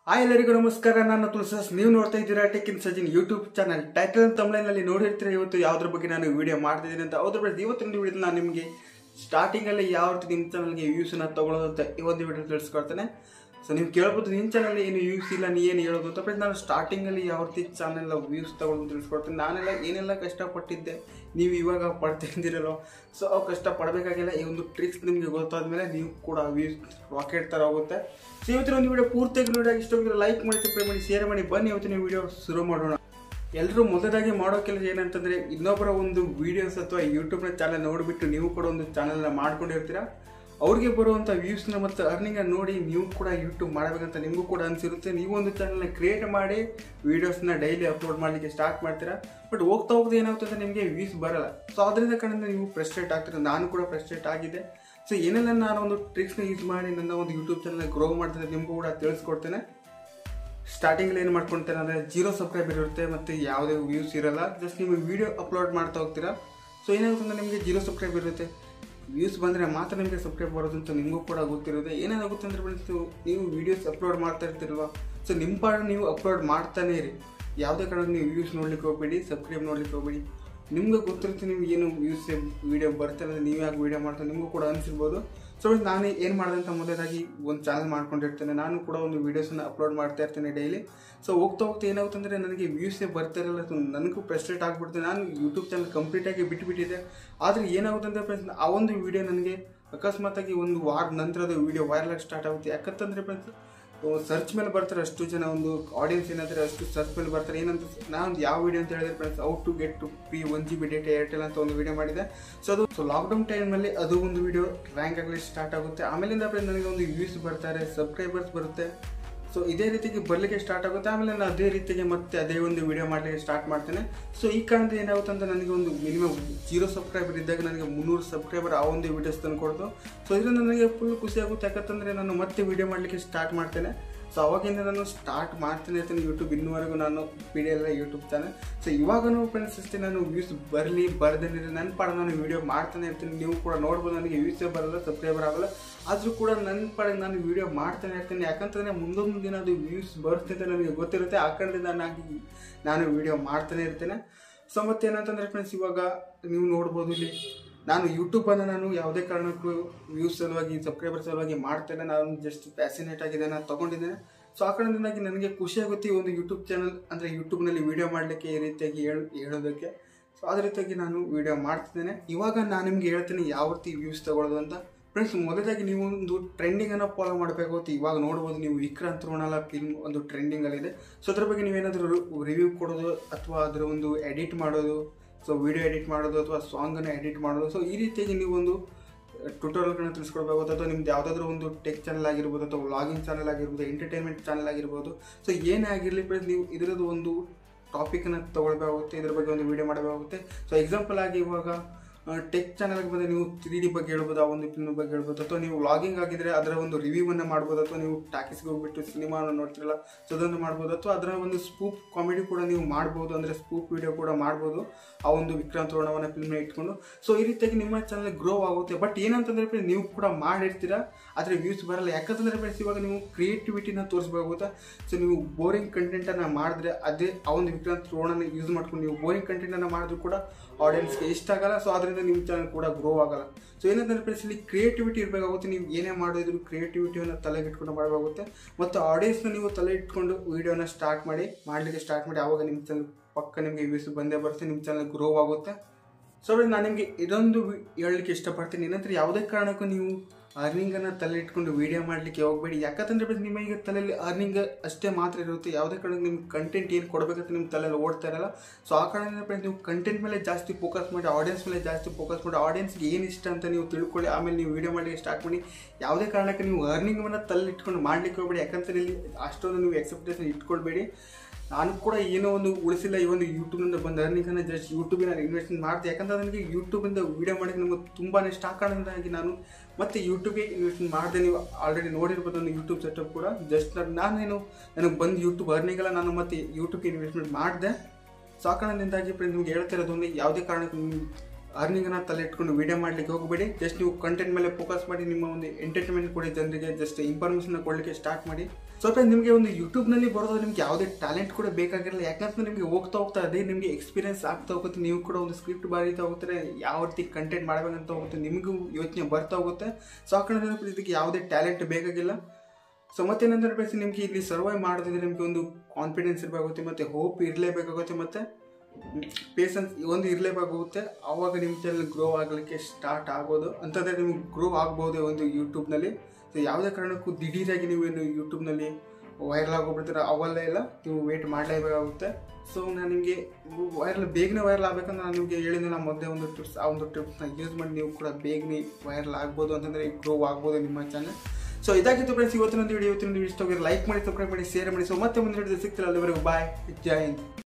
hi ಎಲ್ಲರಿಗೂ ನಮಸ್ಕಾರ ನಾನು ತುಳಸಾಸ್ ನೀವು ನೋಡ್ತಾ ಇದ್ದೀರಾ ಟೆಕ್ ಇನ್ ಸಜಿನ್ ಯೂಟ್ಯೂಬ್ ಚಾನಲ್ ಟೈಟಲ್ ತಮಿಳಿನಲ್ಲಿ ನೋಡಿರ್ತೀರ ಇವತ್ತು ಯಾವ್ದ್ರ ಬಗ್ಗೆ ನಾನು ವಿಡಿಯೋ ಮಾಡ್ತಿದ್ದೀನಿ ಅಂತ ಅದ್ರ ಬಗ್ಗೆ ಇವತ್ತಿನ ವಿಡಿಯೋ ನಾನು ನಿಮಗೆ ಸ್ಟಾರ್ಟಿಂಗ್ ಅಲ್ಲಿ ಯಾವ ರೀತಿ ನಿಮ್ಮ ಚಾನಲ್ಗೆ ವ್ಯೂಸ್ನ ತಗೊಳ್ಳೋದು ಅಂತ ಈ ಒಂದು ವಿಡಿಯೋ ತಿಳಿಸ್ಕೊಡ್ತೇನೆ ಸೊ ನೀವು ಕೇಳ್ಬೋದು ನಿನ್ನ ಚಾನಲ್ ಏನು ವ್ಯೂಸ್ ಇಲ್ಲ ನೀ ಏನು ಹೇಳೋದು ಅಂತ ಬಟ್ ನಾನು ಸ್ಟಾರ್ಟಿಂಗಲ್ಲಿ ಯಾವ ರೀತಿ ಚಾನಲ್ ವ್ಯೂಸ್ ತಗೊಳ್ಳೋದು ತಿಳಿಸ್ಕೊಡ್ತೀನಿ ನಾನೆಲ್ಲ ಏನೆಲ್ಲ ಕಷ್ಟಪಟ್ಟಿದ್ದೆ ನೀವು ಇವಾಗ ಪಡ್ತಿದ್ದೀರಲ್ಲ ಸೊ ಅವು ಕಷ್ಟ ಪಡಬೇಕಾಗಿಲ್ಲ ಈ ಒಂದು ಟ್ರಿಕ್ಸ್ ನಿಮಗೆ ಗೊತ್ತಾದ್ಮೇಲೆ ನೀವು ಕೂಡ ವ್ಯೂಸ್ ರಾಕೆಟ್ ಥರ ಹೋಗುತ್ತೆ ಸೊ ಇವತ್ತಿನ ಒಂದು ವಿಡಿಯೋ ಪೂರ್ತಿಯಾಗಿ ನೋಡಿ ಇಷ್ಟೊಂದು ಲೈಕ್ ಮಾಡಿ ಸಬ್ಸ್ಕ್ರೈಬ್ ಮಾಡಿ ಶೇರ್ ಮಾಡಿ ಬನ್ನಿ ಇವತ್ತಿನ ವಿಡಿಯೋ ಶುರು ಮಾಡೋಣ ಎಲ್ಲರೂ ಮೊದಲಾಗಿ ಮಾಡೋ ಕೆಲಸ ಏನಂತಂದ್ರೆ ಇನ್ನೊಬ್ಬರ ಒಂದು ವಿಡಿಯೋಸ್ ಅಥವಾ ಯೂಟ್ಯೂಬ್ನ ಚಾನಲ್ ನೋಡಿಬಿಟ್ಟು ನೀವು ಕೂಡ ಒಂದು ಚಾನಲ್ನ ಮಾಡ್ಕೊಂಡಿರ್ತೀರಾ ಅವ್ರಿಗೆ ಬರುವಂಥ ವ್ಯೂಸ್ನ ಮತ್ತು ಅರ್ನಿಂಗ್ ನೋಡಿ ನೀವು ಕೂಡ ಯೂಟ್ಯೂಬ್ ಮಾಡಬೇಕಂತ ನಿಮಗೂ ಕೂಡ ಅನಿಸಿರುತ್ತೆ ನೀವು ಒಂದು ಚಾನಲ್ನ ಕ್ರಿಯೇಟ್ ಮಾಡಿ ವೀಡಿಯೋಸ್ನ ಡೈಲಿ ಅಪ್ಲೋಡ್ ಮಾಡಲಿಕ್ಕೆ ಸ್ಟಾರ್ಟ್ ಮಾಡ್ತೀರಾ ಬಟ್ ಹೋಗ್ತಾ ಹೋಗ್ತಾ ಏನಾಗುತ್ತೆ ನಿಮಗೆ ವ್ಯೂಸ್ ಬರಲ್ಲ ಸೊ ಅದರಿಂದ ಕಡೆಯಿಂದ ನೀವು ಫ್ರಸ್ಟ್ರೇಟ್ ಆಗ್ತೀರಾ ನಾನು ಕೂಡ ಫ್ರಸ್ಟ್ರೇಟ್ ಆಗಿದೆ ಸೊ ಏನೆಲ್ಲ ನಾನು ಒಂದು ಟ್ರಿಕ್ಸ್ನ ಯೂಸ್ ಮಾಡಿ ನನ್ನ ಒಂದು ಯೂಟ್ಯೂಬ್ ಚಾನಲ್ ಗ್ರೋ ಮಾಡ್ತಿದ್ದೆ ನಿಮಗೂ ಕೂಡ ತಿಳಿಸ್ಕೊಡ್ತೇನೆ ಸ್ಟಾರ್ಟಿಂಗಲ್ಲಿ ಏನು ಮಾಡ್ಕೊಳ್ತೇನೆ ಅಂದರೆ ಜೀರೋ ಸಬ್ಸ್ಕ್ರೈಬರ್ ಇರುತ್ತೆ ಮತ್ತು ಯಾವುದೇ ವ್ಯೂಸ್ ಇರಲ್ಲ ಜಸ್ಟ್ ನೀವು ವಿಡಿಯೋ ಅಪ್ಲೋಡ್ ಮಾಡ್ತಾ ಹೋಗ್ತೀರಾ ಸೊ ಏನಾಗುತ್ತೆ ಅಂದರೆ ನಿಮಗೆ ಜೀರೋ ಸಬ್ಸ್ಕ್ರೈಬ್ ಇರುತ್ತೆ ವ್ಯೂಸ್ ಬಂದರೆ ಮಾತ್ರ ನಿಮಗೆ ಸಬ್ಸ್ಕ್ರೈಬ್ ಬರೋದು ಅಂತ ನಿಮಗೂ ಕೂಡ ಗೊತ್ತಿರುತ್ತೆ ಏನೇನಾಗುತ್ತೆ ಅಂದರೆ ಫ್ರೆಂಡ್ಸ್ ನೀವು ವೀಡಿಯೋಸ್ ಅಪ್ಲೋಡ್ ಮಾಡ್ತಾ ಇರ್ತೀರಲ್ವ ಸೊ ನಿಮ್ಮ ಪಾಡ ನೀವು ಅಪ್ಲೋಡ್ ಮಾಡ್ತಾನೇ ಇರಿ ಯಾವುದೇ ಕಾರಣ ನೀವು ವ್ಯೂಸ್ ನೋಡ್ಲಿಕ್ಕೆ ಹೋಗ್ಬೇಡಿ ಸಬ್ಸ್ಕ್ರೈಬ್ ನೋಡ್ಲಿಕ್ಕೆ ಹೋಗ್ಬೇಡಿ ನಿಮ್ಗೆ ಗೊತ್ತಿರುತ್ತೆ ನಿಮ್ಗೆ ಏನು ವ್ಯೂಸ್ ವೀಡಿಯೋ ಬರ್ತಾರೆ ಅಂದರೆ ನೀವು ಯಾಕೆ ವೀಡಿಯೋ ಮಾಡ್ತಾರೆ ನಿಮಗೂ ಕೂಡ ಅನಿಸಿರ್ಬೋದು ಸೊ ನಾನು ಏನು ಮಾಡಿದೆ ಅಂತ ಮೊದಲಾಗಿ ಒಂದು ಚಾನಲ್ ಮಾಡ್ಕೊಂಡಿರ್ತೇನೆ ನಾನು ಕೂಡ ಒಂದು ವೀಡಿಯೋಸನ್ನ ಅಪ್ಲೋಡ್ ಮಾಡ್ತಾ ಇರ್ತೇನೆ ಡೈಲಿ ಸೊ ಹೋಗ್ತಾ ಹೋಗ್ತಾ ಏನಾಗುತ್ತೆ ಅಂದರೆ ನನಗೆ ವ್ಯೂಸೇ ಬರ್ತಾ ಇರಲ್ಲ ಸೊ ನನಗೂ ಫ್ರಸ್ಟ್ರೇಟ್ ಆಗಿಬಿಡ್ತೆ ನಾನು ಯೂಟ್ಯೂಬ್ ಚಾನಲ್ ಕಂಪ್ಲೀಟಾಗಿ ಬಿಟ್ಟುಬಿಟ್ಟಿದ್ದೆ ಆದರೆ ಏನಾಗುತ್ತೆ ಅಂದರೆ ಫ್ರೆಂಡ್ಸ್ ಆ ಒಂದು ವಿಡಿಯೋ ನನಗೆ ಅಕಸ್ಮಾತಾಗಿ ಒಂದು ವಾರದ ನಂತರದ ವಿಡಿಯೋ ವೈರಲ್ ಆಗಿ ಸ್ಟಾರ್ಟ್ ಆಗುತ್ತೆ ಯಾಕಂತಂದರೆ ಫ್ರೆಂಡ್ಸ್ ಸರ್ಚ್ ಮೇಲೆ ಬರ್ತಾರೆ ಅಷ್ಟು ಜನ ಒಂದು ಆಡಿಯನ್ಸ್ ಏನಾದ್ರೆ ಅಷ್ಟು ಸರ್ಚ್ ಮೇಲೆ ಬರ್ತಾರೆ ಏನಂತ ನಾನು ಯಾವ ವಿಡಿಯೋ ಅಂತ ಹೇಳಿದ್ರೆ friends out to get to free one G B data Airtel ಅಂತ ಒಂದು ವಿಡಿಯೋ ಮಾಡಿದೆ ಸೊ ಅದು ಸೊ ಲಾಕ್ಡೌನ್ ಟೈಮಲ್ಲಿ ಅದು ಒಂದು ವಿಡಿಯೋ ರ್ಯಾಂಕ್ ಆಗಲಿ ಸ್ಟಾರ್ಟ್ ಆಗುತ್ತೆ ಆಮೇಲಿಂದ ಫ್ರೆಂಡ್ ನನಗೆ ಒಂದು ವ್ಯೂಸ್ ಬರ್ತಾರೆ ಸಬ್ಸ್ಕ್ರೈಬರ್ಸ್ ಬರುತ್ತೆ ಸೊ ಇದೇ ರೀತಿಗೆ ಬರಲಿಕ್ಕೆ ಸ್ಟಾರ್ಟ್ ಆಗುತ್ತೆ ಆಮೇಲೆ ನಾನು ಅದೇ ರೀತಿಗೆ ಮತ್ತೆ ಅದೇ ಒಂದು ವಿಡಿಯೋ ಮಾಡಲಿಕ್ಕೆ ಸ್ಟಾರ್ಟ್ ಮಾಡ್ತೇನೆ ಸೊ ಈ ಕಾರಣದಿಂದ ಏನಾಗುತ್ತೆ ಅಂತ ನನಗೆ ಒಂದು ಮಿನಿಮಮ್ ಜೀರೋ ಸಬ್ಸ್ಕ್ರೈಬರ್ ಇದ್ದಾಗ ನನಗೆ ಮುನ್ನೂರು ಸಬ್ಸ್ಕ್ರೈಬರ್ ಆ ಒಂದು ವಿಡಿಯೋಸ್ ತಂದು ಕೊಡ್ತು ಸೊ ಇದರಿಂದ ನನಗೆ ಫುಲ್ ಖುಷಿ ಆಗುತ್ತೆ ಯಾಕಂತಂದರೆ ನಾನು ಮತ್ತೆ ವಿಡಿಯೋ ಮಾಡಲಿಕ್ಕೆ ಸ್ಟಾರ್ಟ್ ಮಾಡ್ತೇನೆ ಸೊ ಅವಾಗಿಂದ ನಾನು ಸ್ಟಾರ್ಟ್ ಮಾಡ್ತಾನೆ ಇರ್ತೀನಿ ಯೂಟ್ಯೂಬ್ ಇನ್ನುವರೆಗೂ ನಾನು ಪೀಡಿ ಎಲ್ಲ ಯೂಟ್ಯೂಬ್ ಚಾನಲ್ ಸೊ ಇವಾಗೂ ಫ್ರೆಂಡ್ಸ್ ಅಷ್ಟೇ ನಾನು ವ್ಯೂಸ್ ಬರಲಿ ಬರ್ದೇನೆ ನನ್ನ ಪಾಡ ನಾನು ವಿಡಿಯೋ ಮಾಡ್ತಾನೆ ಇರ್ತೀನಿ ನೀವು ಕೂಡ ನೋಡ್ಬೋದು ನನಗೆ ವ್ಯೂಸೇ ಬರಲ್ಲ ಸಬ್ಸ್ಕ್ರೈಬರ್ ಆಗಲ್ಲ ಆದರೂ ಕೂಡ ನನ್ನ ಪಾಡಿಗೆ ನಾನು ವಿಡಿಯೋ ಮಾಡ್ತಾನೆ ಇರ್ತೀನಿ ಯಾಕಂತಂದರೆ ಮುಂದೊಂದು ದಿನ ಅದು ವ್ಯೂಸ್ ಬರುತ್ತೆ ಅಂತ ನನಗೆ ಗೊತ್ತಿರುತ್ತೆ ಆ ಕಾರಣದಿಂದ ನಾನು ನಾನು ವಿಡಿಯೋ ಮಾಡ್ತಾನೆ ಇರ್ತೇನೆ ಸೊ ಮತ್ತೇನಂತಂದರೆ ಫ್ರೆಂಡ್ಸ್ ಇವಾಗ ನೀವು ನೋಡ್ಬೋದು ಇಲ್ಲಿ ನಾನು ಯೂಟ್ಯೂಬನ್ನು ನಾನು ಯಾವುದೇ ಕಾರಣಕ್ಕೂ ವ್ಯೂಸ್ ಸಲುವಾಗಿ ಸಬ್ಸ್ಕ್ರೈಬರ್ ಸಲುವಾಗಿ ಮಾಡ್ತೇನೆ ನಾನು ಜಸ್ಟ್ ಪ್ಯಾಸಿನೇಟ್ ಆಗಿದೆ ನಾನು ತೊಗೊಂಡಿದ್ದೇನೆ ಸೊ ಆ ಕಾರಣದಿಂದಾಗಿ ನನಗೆ ಖುಷಿ ಆಗುತ್ತೆ ಈ ಒಂದು ಯೂಟ್ಯೂಬ್ ಚಾನಲ್ ಅಂದರೆ ಯೂಟ್ಯೂಬ್ನಲ್ಲಿ ವಿಡಿಯೋ ಮಾಡಲಿಕ್ಕೆ ಈ ರೀತಿಯಾಗಿ ಹೇಳ ಹೇಳೋದಕ್ಕೆ ಸೊ ಅದೇ ರೀತಿಯಾಗಿ ನಾನು ವಿಡಿಯೋ ಮಾಡ್ತಿದ್ದೇನೆ ಇವಾಗ ನಾನು ನಿಮ್ಗೆ ಹೇಳ್ತೀನಿ ಯಾವ ರೀತಿ ವ್ಯೂಸ್ ತಗೊಳ್ಳೋದು ಅಂತ ಫ್ರೆಂಡ್ಸ್ ಮೊದಲಾಗಿ ನೀವು ಒಂದು ಟ್ರೆಂಡಿಂಗನ್ನು ಫಾಲೋ ಮಾಡಬೇಕಾಗುತ್ತೆ ಇವಾಗ ನೋಡ್ಬೋದು ನೀವು ವಿಕ್ರಾಂತ್ ರೋಣಾಲ ಫಿಲ್ಮ್ ಒಂದು ಟ್ರೆಂಡಿಂಗಲ್ಲಿದೆ ಸೊ ಅದ್ರ ಬಗ್ಗೆ ನೀವೇನಾದರೂ ರಿವ್ಯೂ ಕೊಡೋದು ಅಥವಾ ಅದರ ಒಂದು ಎಡಿಟ್ ಮಾಡೋದು ಸೊ ವಿಡಿಯೋ ಎಡಿಟ್ ಮಾಡೋದು ಅಥವಾ ಸಾಂಗನ್ನು ಎಡಿಟ್ ಮಾಡೋದು ಸೊ ಈ ರೀತಿಯಾಗಿ ನೀವು ಒಂದು ಟ್ಯೂಟೋರಿಯಲ್ಗಳನ್ನ ತಿಳಿಸ್ಕೊಡ್ಬೇಕಾಗುತ್ತೆ ಅಥವಾ ನಿಮ್ದು ಯಾವುದಾದ್ರೂ ಒಂದು ಟೆಕ್ ಚಾನಲ್ ಆಗಿರ್ಬೋದು ಅಥವಾ ವ್ಲಾಗಿಂಗ್ ಚಾನಲ್ ಆಗಿರ್ಬೋದು ಎಂಟರ್ಟೈನ್ಮೆಂಟ್ ಚಾನಲ್ ಆಗಿರ್ಬೋದು ಸೊ ಏನೇ ಆಗಿರಲಿ ಫ್ರೆಂಡ್ಸ್ ನೀವು ಇದರದ್ದು ಒಂದು ಟಾಪಿಕನ್ನು ತೊಗೊಳ್ಬೇಕಾಗುತ್ತೆ ಇದ್ರ ಬಗ್ಗೆ ಒಂದು ವಿಡಿಯೋ ಮಾಡಬೇಕಾಗುತ್ತೆ ಸೊ ಎಕ್ಸಾಂಪಲ್ ಆಗಿ ಇವಾಗ ಟೆಕ್ ಚಾನಲ್ಗೆ ಬಂದರೆ ನೀವು ತ್ರೀ ಡಿ ಬಗ್ಗೆ ಹೇಳ್ಬೋದು ಆ ಒಂದು ಫಿಲ್ಮ್ ಬಗ್ಗೆ ಹೇಳ್ಬೋದು ಅಥವಾ ನೀವು ವ್ಲಾಗಿಂಗ್ ಆಗಿದ್ರೆ ಅದರ ಒಂದು ರಿವ್ಯೂವನ್ನು ಮಾಡ್ಬೋದು ಅಥವಾ ನೀವು ಟಾಕೀಸ್ಗೆ ಹೋಗ್ಬಿಟ್ಟು ಸಿನಿಮಾನ ನೋಡ್ತಿರಲ್ಲ ಸೊ ಅದನ್ನು ಮಾಡ್ಬೋದು ಅಥವಾ ಅದರ ಒಂದು ಸ್ಪೂಪ್ ಕಾಮಿಡಿ ಕೂಡ ನೀವು ಮಾಡ್ಬೋದು ಅಂದರೆ ಸ್ಪೂಪ್ ವಿಡಿಯೋ ಕೂಡ ಮಾಡ್ಬೋದು ಆ ಒಂದು ವಿಕ್ರಾಂತ್ ರೋಣವನ್ನ ಫಿಲ್ಮ್ನ ಇಟ್ಕೊಂಡು ಸೊ ಈ ರೀತಿಯಾಗಿ ನಿಮ್ಮ ಚಾನಲ್ ಗ್ರೋ ಆಗುತ್ತೆ ಬಟ್ ಏನಂತಂದ್ರೆ ಫ್ರೆಂಡ್ಸ್ ನೀವು ಕೂಡ ಮಾಡಿರ್ತೀರಾ ಆದರೆ ವ್ಯೂಸ್ ಬರಲ್ಲ ಯಾಕಂತಂದ್ರೆ ಫ್ರೆಂಡ್ಸ್ ಇವಾಗ ನೀವು ಕ್ರಿಯೇಟಿವಿಟಿನ ತೋರಿಸ್ಬೇಕಾಗುತ್ತೆ ಸೊ ನೀವು ಬೋರಿಂಗ್ ಕಂಟೆಂಟನ್ನು ಮಾಡಿದ್ರೆ ಅದೇ ಆ ಒಂದು ವಿಕ್ರಾಂತ್ ರೋಣನ ಯೂಸ್ ಮಾಡ್ಕೊಂಡು ನೀವು ಬೋರಿಂಗ್ ಕಂಟೆಂಟನ್ನು ಮಾಡಿದ್ರು ಕೂಡ ಆಡಿಯನ್ಸ್ಗೆ ಇಷ್ಟ ಆಗಲ್ಲ ಸೊ ಅದರಿಂದ ನಿಮ್ಮ ಚಾನಲ್ ಕೂಡ ಗ್ರೋ ಆಗಲ್ಲ ಸೊ ಏನಂತಂದ್ರೆ ಫ್ರೆಂಡ್ಸ್ ಇಲ್ಲಿ ಕ್ರಿಯೇಟಿವಿಟಿ ಇರಬೇಕಾಗುತ್ತೆ ನೀವು ಏನೇ ಮಾಡೋದಿದ್ರು ಕ್ರಿಯೇಟಿವಿಟಿಯನ್ನು ತಲೆಗೆ ಇಟ್ಕೊಂಡು ಮಾಡಬೇಕಾಗುತ್ತೆ ಮತ್ತು ಆಡಿಯನ್ಸ್ನ ನೀವು ತಲೆ ಇಟ್ಕೊಂಡು ವೀಡಿಯೋನ ಸ್ಟಾರ್ಟ್ ಮಾಡಿ ಮಾಡಲಿಕ್ಕೆ ಸ್ಟಾರ್ಟ್ ಮಾಡಿ ಆವಾಗ ನಿಮ್ಮ ಚಾನಲ್ ಪಕ್ಕ ನಿಮಗೆ ವ್ಯೂಸ್ ಬಂದೇ ಬರುತ್ತೆ ನಿಮ್ಮ ಚಾನಲ್ ಗ್ರೋ ಆಗುತ್ತೆ ಸೊ ನಾನು ನಿಮಗೆ ಇದೊಂದು ಹೇಳಲಿಕ್ಕೆ ಇಷ್ಟಪಡ್ತೀನಿ ಏನಂದ್ರೆ ಯಾವುದೇ ಕಾರಣಕ್ಕೂ ನೀವು ಅರ್ನಿಂಗನ್ನು ತಲೆ ಇಟ್ಕೊಂಡು ವೀಡಿಯೋ ಮಾಡಲಿಕ್ಕೆ ಹೋಗಬೇಡಿ ಯಾಕಂತಂದ್ರೆ ನಿಮ್ಮ ಈಗ ತಲೆಯಲ್ಲಿ ಅರ್ನಿಂಗ್ ಅಷ್ಟೇ ಮಾತ್ರ ಇರುತ್ತೆ ಯಾವುದೇ ಕಾರಣಕ್ಕೆ ನಿಮ್ಗೆ ಕಂಟೆಂಟ್ ಏನು ಕೊಡಬೇಕಂತ ನಿಮ್ಮ ತಲೆಯಲ್ಲಿ ಓಡ್ತಾ ಇರಲ್ಲ ಸೊ ಆ ಕಾರಣದಿಂದ ಫ್ರೆಂಡ್ಸ್ ನೀವು ಕಂಟೆಂಟ್ ಮೇಲೆ ಜಾಸ್ತಿ ಫೋಕಸ್ ಮಾಡಿ ಆಡಿಯನ್ಸ್ ಮೇಲೆ ಜಾಸ್ತಿ ಫೋಕಸ್ ಮಾಡಿ ಆಡಿಯನ್ಸ್ಗೆ ಏನು ಇಷ್ಟ ಅಂತ ನೀವು ತಿಳ್ಕೊಳ್ಳಿ ಆಮೇಲೆ ನೀವು ವೀಡಿಯೋ ಮಾಡಲಿಕ್ಕೆ ಸ್ಟಾರ್ಟ್ ಮಾಡಿ ಯಾವುದೇ ಕಾರಣಕ್ಕೆ ನೀವು ಅರ್ನಿಂಗನ್ನು ತಲೆ ಇಟ್ಕೊಂಡು ಮಾಡಲಿಕ್ಕೆ ಹೋಗಬೇಡಿ ಯಾಕಂತಂದ್ರೆ ಇಲ್ಲಿ ಅಷ್ಟೊಂದು ನೀವು ಎಕ್ಸೆಪ್ಟೇಷನ್ ಇಟ್ಕೊಳ್ಬೇಡಿ ನಾನು ಕೂಡ ಏನೋ ಒಂದು ಉಳಿಸಿಲ್ಲ ಈ ಒಂದು ಯೂಟ್ಯೂಬ್ನಿಂದ ಬಂದ ಅರ್ನಿಂಗನ್ನು ಜಸ್ಟ್ ಯೂಟ್ಯೂಬಿನ ಇನ್ವೆಸ್ಟ್ಮೆಂಟ್ ಮಾಡ್ತೆ ಯಾಕಂದ್ರೆ ನನಗೆ ಯೂಟ್ಯೂಬಿಂದ ವೀಡಿಯೋ ಮಾಡೋಕ್ಕೆ ನಮಗೆ ತುಂಬಾ ಇಷ್ಟ ಆ ಕಾರಣದಿಂದಾಗಿ ನಾನು ಮತ್ತೆ ಯೂಟ್ಯೂಬ್ಗೆ ಇನ್ವೆಸ್ಟ್ಮೆಂಟ್ ಮಾಡಿದೆ ನೀವು ಆಲ್ರೆಡಿ ನೋಡಿರ್ಬೋದು ಒಂದು ಯೂಟ್ಯೂಬ್ ಸೆಟಪ್ ಕೂಡ ಜಸ್ಟ್ ನಾನೇನು ನನಗೆ ಬಂದು ಯೂಟ್ಯೂಬ್ ಅರ್ನಿಂಗಲ್ಲ ನಾನು ಮತ್ತೆ ಯೂಟ್ಯೂಬ್ಗೆ ಇನ್ವೆಸ್ಟ್ಮೆಂಟ್ ಮಾಡಿದೆ ಸೊ ಆ ಕಾರಣದಿಂದಾಗಿ ಫ್ರೆಂಡ್ ನಿಮ್ಗೆ ಹೇಳ್ತಿರೋದು ಒಂದು ಯಾವುದೇ ಕಾರಣಕ್ಕೂ ನೀವು ಅರ್ನಿಂಗನ್ನ ತಲೆ ಇಟ್ಕೊಂಡು ವಿಡಿಯೋ ಮಾಡಲಿಕ್ಕೆ ಹೋಗಬೇಡಿ ಜಸ್ಟ್ ನೀವು ಕಂಟೆಂಟ್ ಮೇಲೆ ಫೋಕಸ್ ಮಾಡಿ ನಿಮ್ಮ ಒಂದು ಎಂಟರ್ಟೈನ್ಮೆಂಟ್ ಕೊಡಿ ಜನರಿಗೆ ಜಸ್ಟ್ ಇನ್ಫಾರ್ಮೇಷನ್ ಕೊಡಲಿಕ್ಕೆ ಸ್ಟಾರ್ಟ್ ಮಾಡಿ ಸೊ ಫ್ರೆಂಡ್ಸ್ ನಿಮಗೆ ಒಂದು ಯೂಟ್ಯೂಬ್ನಲ್ಲಿ ಬರೋದು ನಿಮ್ಗೆ ಯಾವುದೇ ಟ್ಯಾಲೆಂಟ್ ಕೂಡ ಬೇಕಾಗಿರಲ್ಲ ಯಾಕಂತಂದ್ರೆ ನಿಮಗೆ ಹೋಗ್ತಾ ಹೋಗ್ತಾ ಅದೇ ನಿಮಗೆ ಎಕ್ಸ್ಪೀರಿಯನ್ಸ್ ಆಗ್ತಾ ಹೋಗುತ್ತೆ ನೀವು ಕೂಡ ಒಂದು ಸ್ಕ್ರಿಪ್ಟ್ ಬರೀತಾ ಹೋಗ್ತಾರೆ ಯಾವ ರೀತಿ ಕಂಟೆಂಟ್ ಮಾಡಬೇಕಂತ ಹೋಗುತ್ತೆ ನಿಮಗೂ ಯೋಚನೆ ಬರ್ತಾ ಹೋಗುತ್ತೆ ಸೊ ಆ ಕಡೆ ಇದಕ್ಕೆ ಯಾವುದೇ ಟ್ಯಾಲೆಂಟ್ ಬೇಕಾಗಿಲ್ಲ ಸೊ ಮತ್ತೇನಂದ್ರೆ ಬೇಸಿ ನಿಮಗೆ ಇಲ್ಲಿ ಸರ್ವೈವ್ ಮಾಡೋದಿದ್ರೆ ನಿಮಗೆ ಒಂದು ಕಾನ್ಫಿಡೆನ್ಸ್ ಇರಬೇಕಾಗುತ್ತೆ ಮತ್ತು ಹೋಪ್ ಇರಲೇಬೇಕಾಗುತ್ತೆ ಮತ್ತು ಪೇಷನ್ಸ್ ಒಂದು ಇರಲೇಬೇಕಾಗುತ್ತೆ ಆವಾಗ ನಿಮ್ಮ ಚಾನಲ್ ಗ್ರೋ ಆಗಲಿಕ್ಕೆ ಸ್ಟಾರ್ಟ್ ಆಗೋದು ಅಂತಂದರೆ ನಿಮ್ಗೆ ಗ್ರೋ ಆಗ್ಬೋದು ಒಂದು ಯೂಟ್ಯೂಬ್ನಲ್ಲಿ ಸೊ ಯಾವುದೇ ಕಾರಣಕ್ಕೂ ದಿಢೀರಾಗಿ ನೀವೇನು ಯೂಟ್ಯೂಬ್ನಲ್ಲಿ ವೈರಲ್ ಆಗೋಗ್ಬಿಡ್ತೀರ ಅವೆಲ್ಲ ಎಲ್ಲ ನೀವು ವೇಟ್ ಮಾಡಲೇಬೇಕಾಗುತ್ತೆ ಸೊ ನಾನು ನಿಮಗೆ ವೈರಲ್ ಬೇಗನೆ ವೈರಲ್ ಆಗಬೇಕಂದ್ರೆ ನಾನು ನಿಮಗೆ ಹೇಳಿದ ನಾನು ಮೊದಲೇ ಒಂದು ಟಿಪ್ಸ್ ಆ ಒಂದು ಟಿಪ್ಸ್ನ ಯೂಸ್ ಮಾಡಿ ನೀವು ಕೂಡ ಬೇಗನೆ ವೈರಲ್ ಆಗ್ಬೋದು ಅಂತಂದರೆ ಗ್ರೋ ಆಗ್ಬೋದು ನಿಮ್ಮ ಚಾನಲ್ ಸೊ ಇದಾಗಿತ್ತು ಫ್ರೆಂಡ್ಸ್ ಇವತ್ತಿನ ವಿಡಿಯೋ ಇವತ್ತಿನ ವಿಡಿಯೋ ಇಷ್ಟ ಲೈಕ್ ಮಾಡಿ ಸಬ್ಸ್ಕ್ರೈಬ್ ಮಾಡಿ ಶೇರ್ ಮಾಡಿ ಸೊ ಮತ್ತೆ ಮುಂದೆ ಸಿಗ್ತಿಲ್ಲ ಅಲ್ಲಿವರೆಗೂ ಬಾಯ್ ಜೈ ಹಿಂದ್